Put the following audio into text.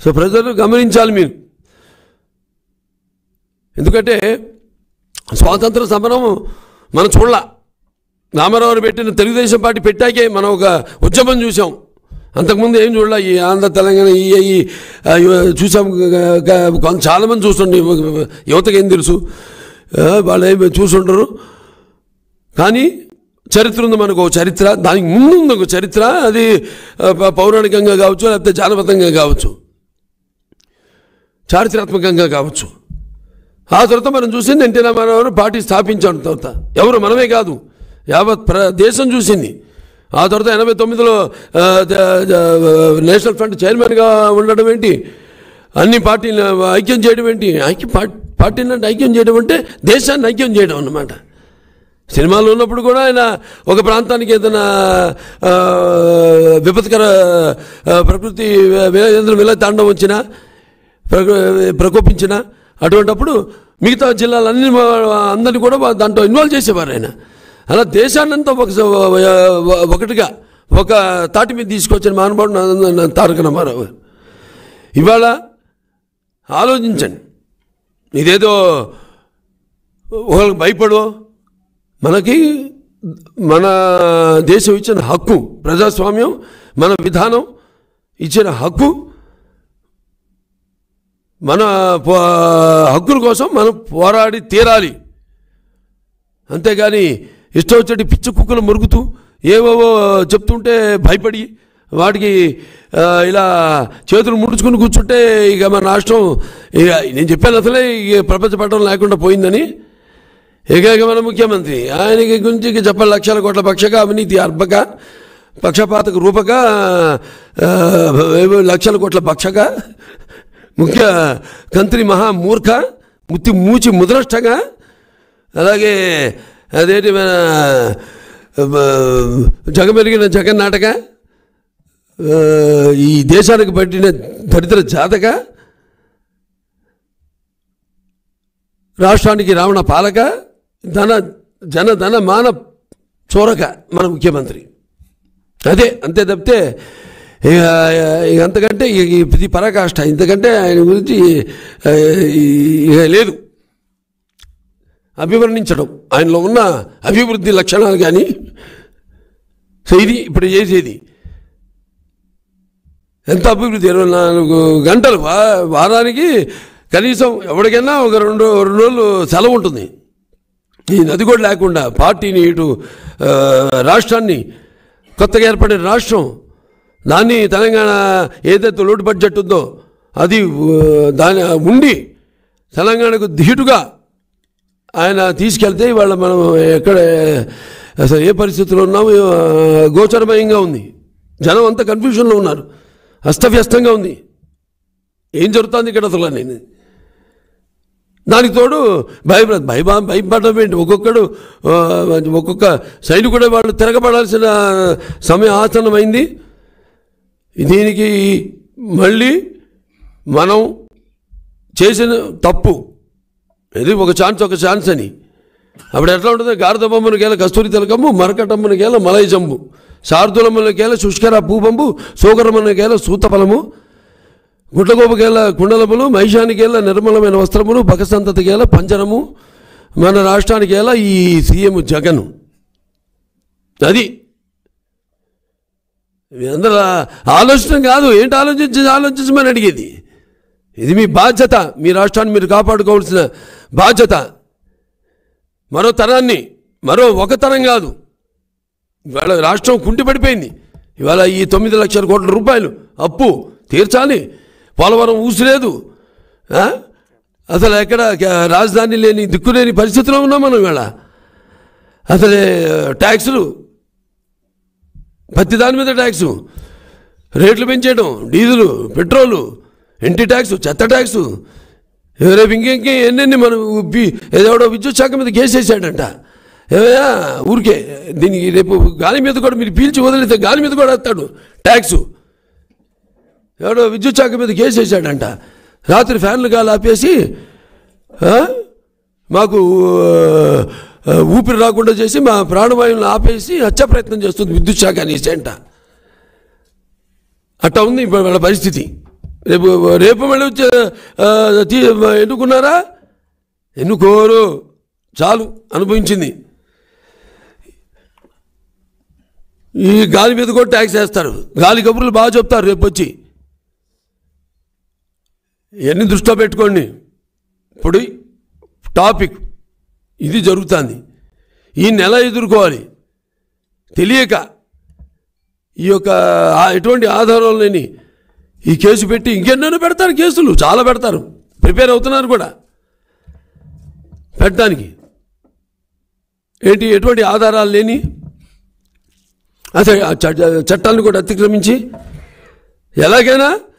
So ప్రజలు గమనించాలి మీరు ఎందుకంటే స్వాతంత్ర సమరం మనం చూడాల రామారావు పెట్టిన తెలుగుదేశం పార్టీ పెట్టాకే మనం ఒక ఉద్యమం చూసాం అంతకుముందు ఏం చూడాల ఈ ఆంధ్ర తెలంగాణ ఈ ఈ ఆ, ఇవ- చూసాం గ- గ- కొంత చాలామంది చూస్తుండే యువతకి ఏం తెలుసు ఆ, వాళ్ళు ఏమి చూసుంటారు కానీ చరిత్ర ఉంది మనకు ఒక చరిత్ర దానికి ముందు ఉంది ఒక చరిత్ర అది ఆ, ప- పౌరాణికంగా కావచ్చు లేకపోతే జానపదంగా కావచ్చు చారిత్రాత్మకంగా కావచ్చు ఆ తర్వాత మనం చూసింది ఎన్టీ రామారావు పార్టీ స్థాపించాడు తర్వాత ఎవరు మనమే కాదు యావత్ ప్ర దేశం చూసింది ఆ తర్వాత ఎనభై తొమ్మిదిలో ఆ, ద- ద- నేషనల్ ఫ్రంట్ చైర్మన్గా ఉండడం ఏంటి అన్ని పార్టీలు ఐక్యం చేయడం ఏంటి ఐక్యం పార్టీ పార్టీని అంటే ఐక్యం చేయడం అంటే దేశాన్ని ఐక్యం చేయడం అన్నమాట సినిమాలో ఉన్నప్పుడు కూడా ఆయన ఒక ప్రాంతానికి ఏదైనా ఆ, విపత్కర ఆ, ప్రకృతి ఏదైనా విల తాండం వచ్చినా ప్రక- ప్రకోపించిన అటువంటప్పుడు మిగతా జిల్లాలన్నీ అందరినీ కూడా వా- దాంట్లో ఇన్వాల్వ్ చేసేవారు ఆయన అలా దేశాన్నంతా ఒక ఒకటిగా ఒక తాటి మీద తీసుకొచ్చిన మహానుభావుడు నా- నా తారక రామారావు గారు. ఇవాళ ఆలోచించండి ఇదేదో ఒకరికి భయపడో మనకి మన దేశం ఇచ్చిన హక్కు ప్రజాస్వామ్యం మన విధానం ఇచ్చిన హక్కు మన పో- హక్కుల కోసం మనం పోరాడి తీరాలి అంతేగాని ఇష్టం వచ్చేటి పిచ్చి కుక్కలు మురుగుతూ ఏవేవో చెప్తుంటే భయపడి వాటికి ఆ, ఇలా చేతులు ముడుచుకుని కూర్చుంటే ఇక మన రాష్ట్రం ఇక నేను చెప్పాను అసలే ఇక ప్రపంచ పట్టణం లేకుండా పోయిందని ఇక ఇక మన ముఖ్యమంత్రి ఆయనకి గురించి ఇక చెప్పాలి లక్షల కోట్ల పక్షక అవినీతి అర్భక పక్షపాతకు రూపక ఆ, ఏవో లక్షల కోట్ల భక్షక ముఖ్య కంత్రి మహా మూర్ఖ ముత్తి మూచి ముద్రష్టగా అలాగే అదేంటి మన ఆ, జగమెరిగిన జగన్నాటక ఆ, ఈ దేశానికి పట్టిన దరిద్ర జాతక రాష్ట్రానికి రావణ పాలక ధన జన ధన మాన చోరక మన ముఖ్యమంత్రి అదే అంతే తప్పితే ఇక ఇక అంతకంటే ఇక ఇది పరాకాష్ట ఇంతకంటే ఆయన గురించి ఆ, ఇక లేదు అభివర్ణించడం ఆయనలో ఉన్న అభివృద్ధి లక్షణాలు కానీ సో ఇది ఇప్పుడు చేసేది ఎంత అభివృద్ధి ఇరవై నాలుగు గంటలు వా- వారానికి కనీసం ఎవరికైనా ఒక రెండు రెండు రోజులు సెలవు ఉంటుంది ఈ నది కూడా లేకుండా పార్టీని ఇటు ఆ, రాష్ట్రాన్ని కొత్తగా ఏర్పడిన రాష్ట్రం దాన్ని తెలంగాణ ఏదైతే లోటు బడ్జెట్ ఉందో అది ఆ, దాని ఉండి తెలంగాణకు ధీటుగా ఆయన తీసుకెళ్తే ఇవాళ మనం ఎక్కడ అసలు ఏ పరిస్థితిలో ఉన్నామో ఆ, గోచరమయంగా ఉంది జనం అంతా కన్ఫ్యూషన్లో ఉన్నారు అస్తవ్యస్తంగా ఉంది ఏం జరుగుతుంది ఇక్కడ అసలు నేను దానికి తోడు భయపడ భయభా భయపడడం ఏంటి ఒక్కొక్కడు ఆ, ఒక్కొక్క సైడ్ కూడా వాళ్ళు తిరగబడాల్సిన సమయం ఆసన్నమైంది దీనికి మళ్ళీ మనం చేసిన తప్పు ఇది ఒక ఛాన్స్ ఒక ఛాన్స్ అని అప్పుడు ఎట్లా ఉంటుంది గారద బొమ్మను గేల కస్తూరి తిలకమ్ము మరకటమ్మను గేల మలై జంబు శార్దులమ్మను గేల శుష్కర పూబంబు సోకరమ్మను గేల సూతఫలము గుడ్లగోపకేల కుండలములు మహిషానికేల నిర్మలమైన వస్త్రములు బకసంతతికేల పంజరము మన రాష్ట్రానికేల ఈ సీఎం జగన్ అది మీ అందరూ ఆలోచన కాదు ఏంటి ఆలోచించి ఆలోచించమని అడిగేది ఇది మీ బాధ్యత మీ రాష్ట్రాన్ని మీరు కాపాడుకోవాల్సిన బాధ్యత మరో తరాన్ని మరో ఒక తరం కాదు ఇవాళ రాష్ట్రం కుంటిపడిపోయింది ఇవాళ ఈ తొమ్మిది లక్షల కోట్ల రూపాయలు అప్పు తీర్చాలి పోలవరం ఊసిలేదు ఆ? అసలు ఎక్కడ క- రాజధాని లేని దిక్కులేని పరిస్థితిలో ఉన్నాం మనం ఇవాళ అసలు ట్యాక్సులు ప్రతి దాని మీద ట్యాక్సు రేట్లు పెంచేయడం డీజిలు పెట్రోలు ఇంటి ట్యాక్సు చెత్త ట్యాక్సు రేపు ఇంకెంకే ఎన్నెన్ని మనం ఉప్పి ఏదోడో విద్యుత్ శాఖ మీద కేసేసాడంట ఏమయ్యా ఊరికే దీనికి రేపు గాలి మీద కూడా మీరు పీల్చి వదిలితే గాలి మీద కూడా వేస్తాడు ట్యాక్సు ఎవడో విద్యుత్ శాఖ మీద కేసు వేసాడంట రాత్రి ఫ్యాన్లు గాలి ఆపేసి ఆ, మాకు ఆ, ఊపిరి రాకుండా చేసి మా ప్రాణవాయువులను ఆపేసి హత్య ప్రయత్నం చేస్తుంది విద్యుత్ శాఖ అనేసి అంట అట్టా ఉంది ఇప్పుడు వాళ్ళ పరిస్థితి రేపు రేపు మళ్ళీ వచ్చే ఆ, తీ- ఎన్నుకున్నారా ఎన్నుకోరు చాలు అనుభవించింది ఈ గాలి మీద కూడా ట్యాక్స్ వేస్తారు గాలి కబుర్లు బాగా చెప్తారు రేపు వచ్చి ఇవన్నీ దృష్టిలో పెట్టుకోండి ఇప్పుడు టాపిక్ ఇది జరుగుతుంది ఈ నెల ఎదుర్కోవాలి తెలియక ఈ యొక్క ఆ- ఎటువంటి ఆధారం లేని ఈ కేసు పెట్టి ఇంకెన్నెన్నో పెడతారు కేసులు చాలా పెడతారు ప్రిపేర్ అవుతున్నారు కూడా పెట్టడానికి ఏంటి ఎటువంటి ఆధారాలు లేని అసలు ఆ చట్ట- చట్టాలను కూడా అతిక్రమించి ఎలాగైనా